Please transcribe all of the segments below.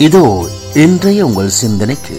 இதோ இன்றைய உங்கள் சிந்தனைக்கு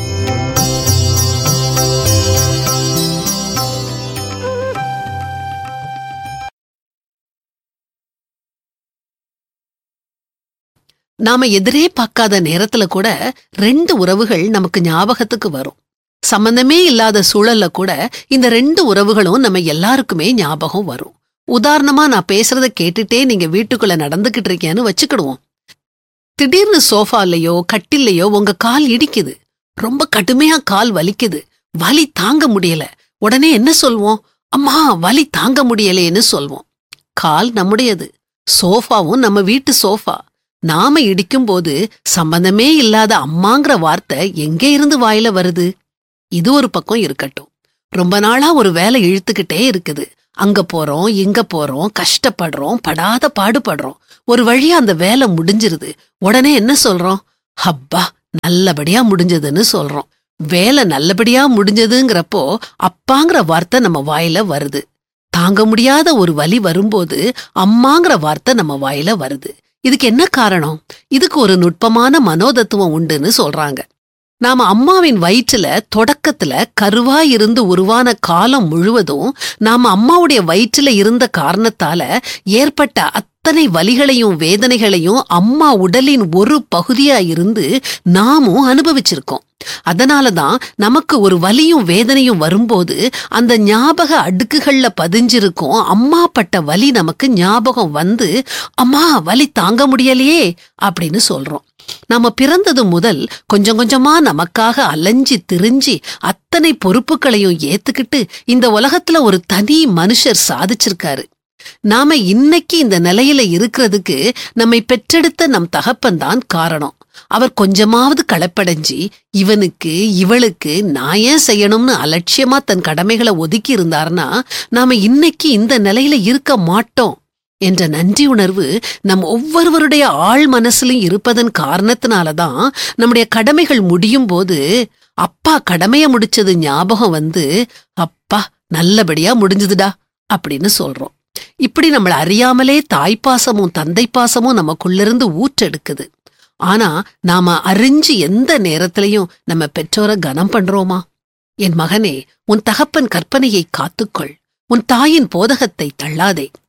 நாம எதிரே பார்க்காத நேரத்துல கூட ரெண்டு உறவுகள் நமக்கு ஞாபகத்துக்கு வரும் சம்பந்தமே இல்லாத சூழல்ல கூட இந்த ரெண்டு உறவுகளும் நம்ம எல்லாருக்குமே ஞாபகம் வரும் உதாரணமா நான் பேசுறத கேட்டுட்டே நீங்க வீட்டுக்குள்ள நடந்துகிட்டு இருக்கேன்னு வச்சுக்கிடுவோம் திடீர்னு சோஃபாலையோ கட்டில்லையோ உங்க கால் இடிக்குது ரொம்ப கடுமையா கால் வலிக்குது வலி தாங்க முடியல உடனே என்ன சொல்வோம் அம்மா வலி தாங்க முடியலையேன்னு சொல்வோம் கால் நம்முடையது சோஃபாவும் நம்ம வீட்டு சோஃபா நாம இடிக்கும்போது சம்பந்தமே இல்லாத அம்மாங்கிற வார்த்தை எங்கே இருந்து வாயில வருது இது ஒரு பக்கம் இருக்கட்டும் ரொம்ப நாளா ஒரு வேலை இழுத்துக்கிட்டே இருக்குது அங்க போறோம் இங்க போறோம் கஷ்டப்படுறோம் படாத பாடுபடுறோம் ஒரு வழியா அந்த வேலை முடிஞ்சிருது உடனே என்ன சொல்றோம் ஹப்பா நல்லபடியா முடிஞ்சதுன்னு சொல்றோம் வேலை நல்லபடியா முடிஞ்சதுங்கிறப்போ அப்பாங்கிற வார்த்தை நம்ம வாயில வருது தாங்க முடியாத ஒரு வலி வரும்போது அம்மாங்கிற வார்த்தை நம்ம வாயில வருது இதுக்கு என்ன காரணம் இதுக்கு ஒரு நுட்பமான மனோதத்துவம் உண்டுன்னு சொல்றாங்க நாம அம்மாவின் வயிற்றுல தொடக்கத்துல கருவா இருந்து உருவான காலம் முழுவதும் நாம அம்மாவுடைய வயிற்றுல இருந்த காரணத்தால ஏற்பட்ட அத்தனை வலிகளையும் வேதனைகளையும் அம்மா உடலின் ஒரு பகுதியா இருந்து நாமும் அனுபவிச்சிருக்கோம் அதனாலதான் நமக்கு ஒரு வலியும் வேதனையும் வரும்போது அந்த ஞாபக அடுக்குகள்ல பதிஞ்சிருக்கும் அம்மா பட்ட வலி நமக்கு ஞாபகம் வந்து அம்மா வலி தாங்க முடியலையே அப்படின்னு சொல்றோம் நாம பிறந்தது முதல் கொஞ்சம் கொஞ்சமா நமக்காக அலைஞ்சி திரிஞ்சி அத்தனை பொறுப்புகளையும் ஏத்துக்கிட்டு இந்த உலகத்துல ஒரு தனி மனுஷர் சாதிச்சிருக்காரு நாம இன்னைக்கு இந்த நிலையில இருக்கிறதுக்கு நம்மை பெற்றெடுத்த நம் தகப்பன்தான் காரணம் அவர் கொஞ்சமாவது களப்படைஞ்சி இவனுக்கு இவளுக்கு நான் ஏன் செய்யணும்னு அலட்சியமா தன் கடமைகளை ஒதுக்கி இருந்தார்னா நாம இன்னைக்கு இந்த நிலையில இருக்க மாட்டோம் என்ற நன்றி உணர்வு நம் ஒவ்வொருவருடைய ஆழ் மனசுலும் இருப்பதன் காரணத்தினாலதான் நம்முடைய கடமைகள் முடியும் போது அப்பா கடமைய முடிச்சது ஞாபகம் வந்து அப்பா நல்லபடியா முடிஞ்சதுடா அப்படின்னு சொல்றோம் இப்படி நம்மள அறியாமலே தாய்ப்பாசமும் தந்தை பாசமும் நமக்குள்ளிருந்து ஊற்றெடுக்குது ஆனா நாம அறிஞ்சு எந்த நேரத்திலையும் நம்ம பெற்றோரை கனம் பண்றோமா என் மகனே உன் தகப்பன் கற்பனையை காத்துக்கொள் உன் தாயின் போதகத்தை தள்ளாதே